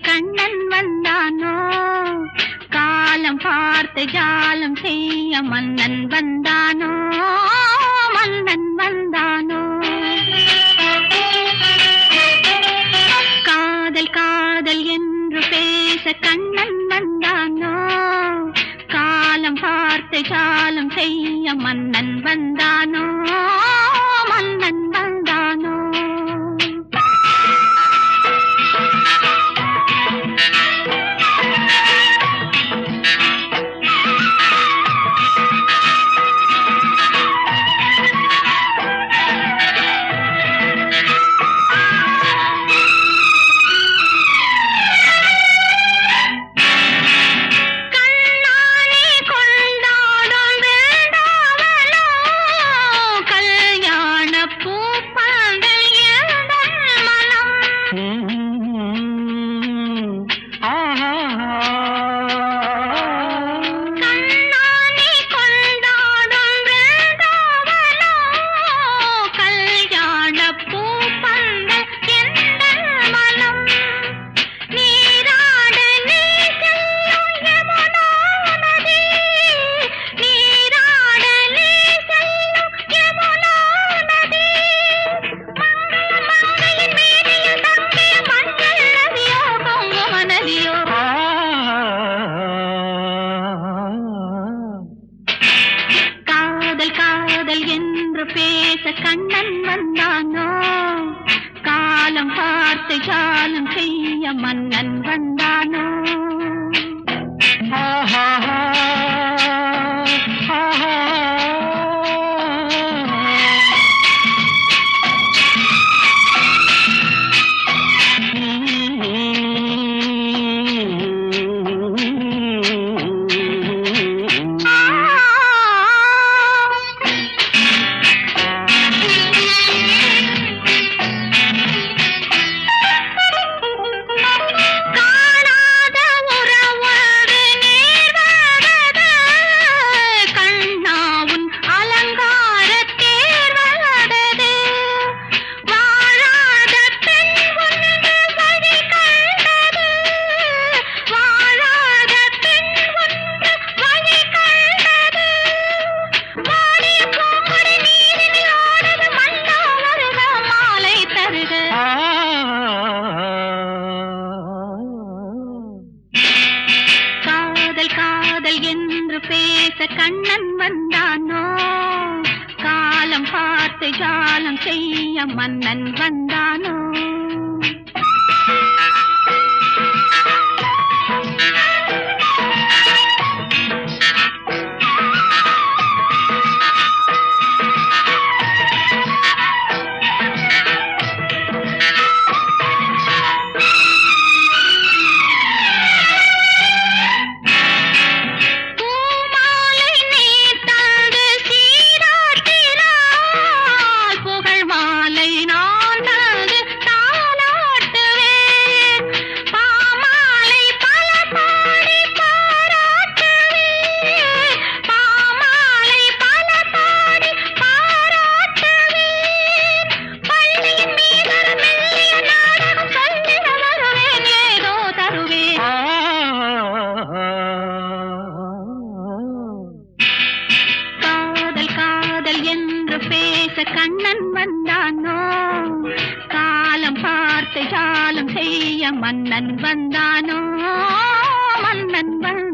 கண்ணன் வந்தானோ காலம் பார்த்து ஜாலம் செய்ய மன்னன் வந்தானோ மன்னன் வந்தானோ காதல் காதல் என்று பேச கண்ணன் வந்தானோ காலம் பார்த்து ஜாலம் செய்ய மன்னன் வந்தானோ மன்னன் வந்தானோ கண்ணானே கொண்டாடும் வேண்டாவலோ கல்யாண பூப்பந்தல் எந்தன் மனம் கண்ணானே கொண்டாடும் வேண்டாவலோ கல்யாண பூப்பந்தல் எந்தன் மனம் நீராட நீ செல்லும் யமுனா நதி நீராட நீ செல்லும் யமுனா நதி மங்கைய மங்கையின் மேனியில் தங்கிய மஞ்சள் நதியோ குங்கும நதியோ காதல் காதல் என்று பேச கண்ணன் வந்தானோ காலம் பார்த்து ஜாலம் செய்ய மன்னன் வந்தானோ காணாத உறவோடு நேர்வதது கண்ணாவுன் அலங்கார தேர்வதது வாழாத பெண் ஒன்று வழி கண்டது வாழாத பெண் ஒன்று வழி கண்டது வாடிய பூங்கொடி நீரில் ஆடுது மன்னா வருக மாலை தருக காதல் காதல் என்று பேச கண்ணன் வந்தானோ காலம் பார்த்து ஜாலம் செய்ய மன்னன் வந்தானோ பூமாலை நீ தந்து சீராட்டினாய் புகழ் மாலை நான் தந்து தாலாட்டுவேன் பாமாலை பல பாடி பாராட்டுவேன் பாமாலை பல பாடி பாராட்டுவேன் பள்ளியின் மீதொரு மெல்லிய நாடகம் சொல்லிட வருவேன் ஏதோ தருவேன் காதல் காதல் என்று பேச கண்ணன் வந்தானோ காலம் பார்த்து ஜாலம் செய்ய மன்னன் வந்தானோ மன்னன் வந்தானோ